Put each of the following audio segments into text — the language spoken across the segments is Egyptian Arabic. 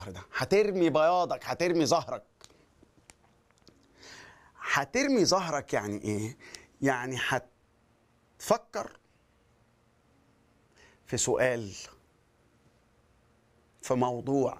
ده هترمي بياضك هترمي ظهرك هترمي ظهرك يعني ايه يعني هتفكر في سؤال في موضوع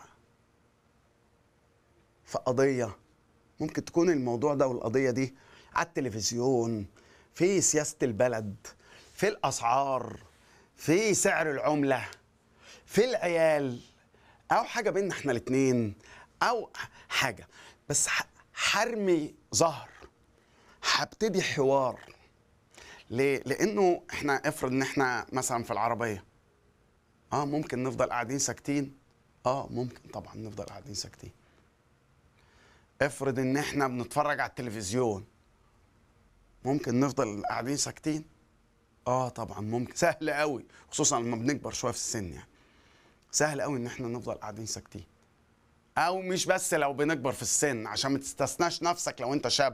في قضية ممكن تكون الموضوع ده والقضية دي على التلفزيون في سياسة البلد في الأسعار في سعر العملة في العيال أو حاجة بيننا احنا الاتنين أو حاجة بس حرمي ظهر هبتدي حوار ليه؟ لأنه احنا افرض ان احنا مثلا في العربية اه ممكن نفضل قاعدين ساكتين اه ممكن طبعا نفضل قاعدين ساكتين افرض ان احنا بنتفرج على التلفزيون ممكن نفضل قاعدين ساكتين اه طبعا ممكن سهل قوي خصوصا لما بنكبر شويه في السن يعني سهل قوي ان احنا نفضل قاعدين ساكتين او مش بس لو بنكبر في السن عشان ما تستثناش نفسك لو انت شاب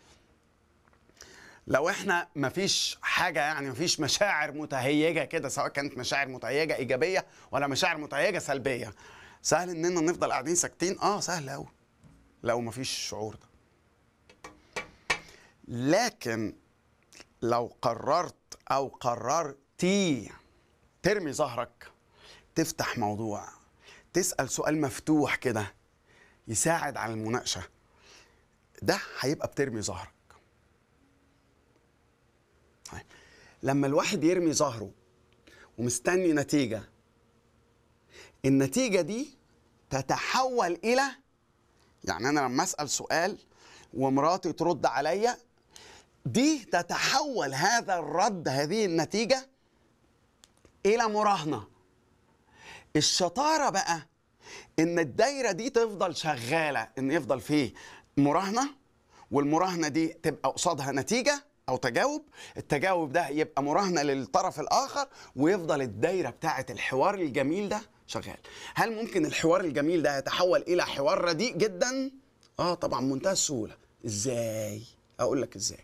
لو احنا مفيش حاجه يعني مفيش مشاعر متهيجه كده سواء كانت مشاعر متهيجه ايجابيه ولا مشاعر متهيجه سلبيه سهل اننا نفضل قاعدين ساكتين اه سهل قوي لو مفيش الشعور ده لكن لو قررت او قررتي ترمي ظهرك تفتح موضوع تسال سؤال مفتوح كده يساعد على المناقشه ده هيبقى بترمي ظهرك طيب. لما الواحد يرمي ظهره ومستني نتيجه النتيجه دي تتحول الى يعني انا لما اسال سؤال ومراتي ترد عليا دي تتحول هذا الرد هذه النتيجه الى مراهنه الشطاره بقى ان الدايره دي تفضل شغاله ان يفضل فيه مراهنه والمراهنه دي تبقى قصادها نتيجه او تجاوب التجاوب ده يبقى مراهنه للطرف الاخر ويفضل الدايره بتاعه الحوار الجميل ده شغال هل ممكن الحوار الجميل ده يتحول الى حوار رديء جدا اه طبعا منتهى السهوله ازاي اقول لك ازاي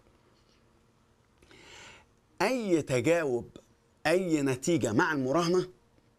اي تجاوب اي نتيجه مع المراهنه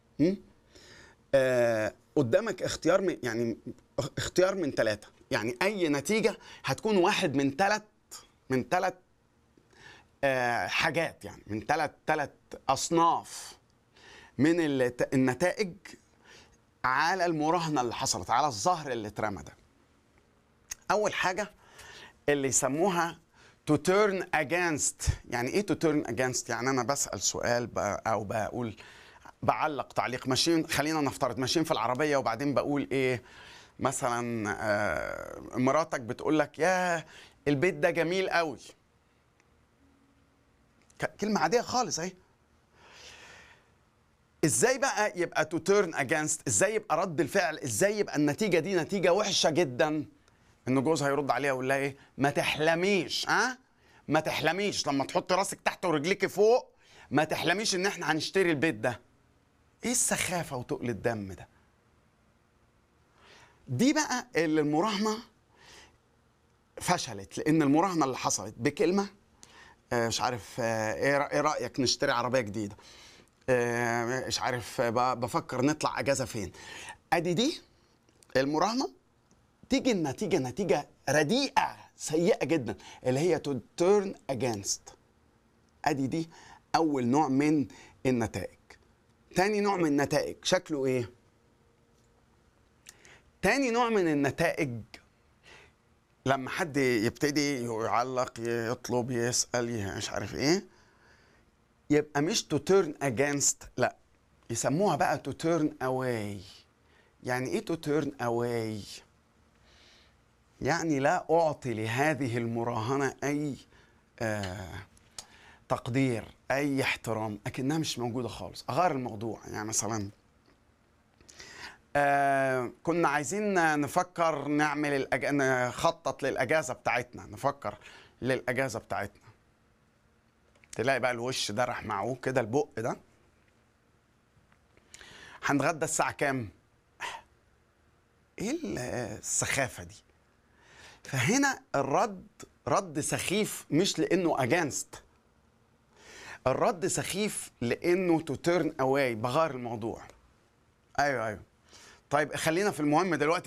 آه قدامك اختيار من يعني اختيار من ثلاثه يعني اي نتيجه هتكون واحد من ثلاث من ثلاث آه حاجات يعني من ثلاث ثلاث اصناف من النتائج على المراهنه اللي حصلت على الظهر اللي اترمى ده اول حاجه اللي يسموها to turn against يعني ايه to turn against يعني انا بسال سؤال او بقول بعلق تعليق ماشيين خلينا نفترض ماشيين في العربيه وبعدين بقول ايه مثلا آه مراتك بتقول لك يا البيت ده جميل قوي كلمه عاديه خالص اهي ازاي بقى يبقى تو تيرن اجينست ازاي يبقى رد الفعل ازاي يبقى النتيجه دي نتيجه وحشه جدا ان جوزها يرد عليها ويقول لها ايه ما تحلميش ها أه؟ ما تحلميش لما تحط راسك تحت ورجليك فوق ما تحلميش ان احنا هنشتري البيت ده ايه السخافه وتقل الدم ده دي بقى اللي المراهنه فشلت لان المراهنه اللي حصلت بكلمه آه مش عارف آه ايه رايك نشتري عربيه جديده آه مش عارف بفكر نطلع اجازه فين ادي دي المراهنه تيجي النتيجه نتيجه رديئه سيئه جدا اللي هي تو تيرن اجينست ادي دي اول نوع من النتائج تاني نوع من النتائج شكله ايه تاني نوع من النتائج لما حد يبتدي يعلق يطلب يسال مش عارف ايه يبقى مش تو تيرن اجينست لا يسموها بقى تو تيرن اواي يعني ايه تو تيرن اواي يعني لا اعطي لهذه المراهنه اي آه تقدير اي احترام اكنها مش موجوده خالص اغير الموضوع يعني مثلا آه كنا عايزين نفكر نعمل الأج... نخطط للاجازه بتاعتنا نفكر للاجازه بتاعتنا تلاقي بقى الوش ده راح معوج كده البق ده هنتغدى الساعه كام ايه السخافه دي فهنا الرد رد سخيف مش لانه اجانست الرد سخيف لانه تو تيرن اواي بغير الموضوع ايوه ايوه طيب خلينا في المهم دلوقتي